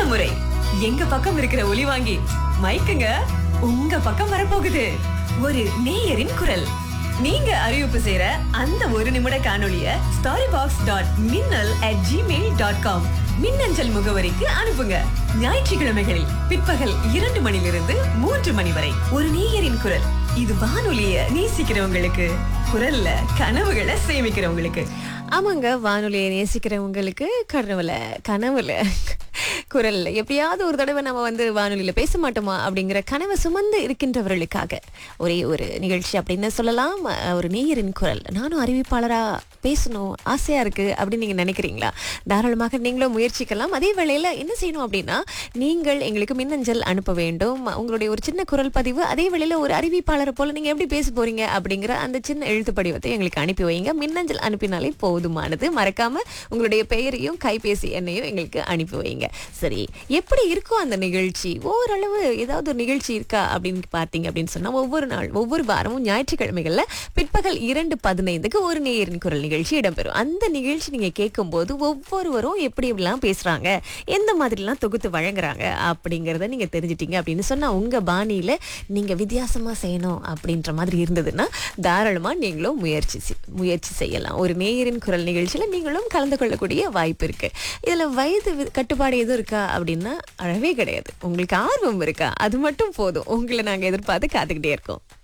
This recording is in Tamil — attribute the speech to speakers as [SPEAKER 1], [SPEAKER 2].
[SPEAKER 1] முறை எங்க பக்கம் இருக்கிற ஒலி வாங்கி மைக்குங்க உங்க பக்கம் வரப்போகுது ஒரு நேயரின் குரல் நீங்க அறிவிப்பு செய்யற அந்த ஒரு நிமிட காணொளிய starry box dot Minnal at Gmail dot com மின்னஞ்சல் முகவரிக்கு அனுப்புங்க ஞாயிற்றுக்கிழமைகளில் பிற்பகல் இரண்டு மணிலிருந்து மூன்று மணி வரை ஒரு நேயரின் குரல் இது வானொலிய நேசிக்கிறவங்களுக்கு குரல்ல கனவுகளை சேமிக்கிறவங்களுக்கு
[SPEAKER 2] ஆமாங்க வானொலியை நேசிக்கிறவங்களுக்கு கனவுல கனவுல குரல்ல எப்படியாவது ஒரு தடவை நம்ம வந்து வானொலியில பேச மாட்டோமா அப்படிங்கிற கனவை சுமந்து இருக்கின்றவர்களுக்காக ஒரே ஒரு நிகழ்ச்சி அப்படின்னு சொல்லலாம் அஹ், ஒரு நேயரின் குரல் நானும் அறிவிப்பாளரா பேசணும் ஆசையா இருக்கு அப்படின்னு நீங்க நினைக்கிறீங்களா தாராளமாக நீங்களும் முயற்சிக்கலாம் அதே வேளையில என்ன செய்யணும் அப்படின்னா நீங்கள் எங்களுக்கு மின்னஞ்சல் அனுப்ப வேண்டும் உங்களுடைய ஒரு சின்ன குரல் பதிவு அதே வேளையில ஒரு அறிவிப்பாளரை போல நீங்க எப்படி பேச போறீங்க அப்படிங்கிற அந்த சின்ன எழுத்து படிவத்தை எங்களுக்கு அனுப்பி வைங்க மின்னஞ்சல் அனுப்பினாலே போதுமானது மறக்காம உங்களுடைய பெயரையும் கைபேசி எண்ணையும் எங்களுக்கு அனுப்பி வைங்க சரி எப்படி இருக்கும் அந்த நிகழ்ச்சி ஓரளவு ஏதாவது ஒரு நிகழ்ச்சி இருக்கா அப்படின்னு பார்த்தீங்க அப்படின்னு சொன்னா ஒவ்வொரு நாள் ஒவ்வொரு வாரமும் ஞாயிற்றுக்கிழமைகள்ல பிற்பகல் இரண்டு பதினைந்துக்கு ஒரு நேயரின் குரல் நிகழ்ச்சி இடம்பெறும் அந்த நிகழ்ச்சி நீங்க கேட்கும்போது ஒவ்வொருவரும் எப்படி எப்படிலாம் பேசுறாங்க எந்த மாதிரிலாம் தொகுத்து வழங்குறாங்க அப்படிங்கறத நீங்க தெரிஞ்சிட்டீங்க அப்படின்னு சொன்னா உங்க பாணியில நீங்க வித்தியாசமா செய்யணும் அப்படின்ற மாதிரி இருந்ததுன்னா தாராளமா நீங்களும் முயற்சி செய்- முயற்சி செய்யலாம் ஒரு நேயரின் குரல் நிகழ்ச்சியில நீங்களும் கலந்து கொள்ளக்கூடிய வாய்ப்பு இருக்கு இதுல வயது வி- கட்டுப்பாடு எதுவும் இருக்கா அப்படின்னா அழவே கிடையாது உங்களுக்கு ஆர்வம் இருக்கா அது மட்டும் போதும் உங்களை நாங்க எதிர்பார்த்து காத்துக்கிட்டே இருக்கோம்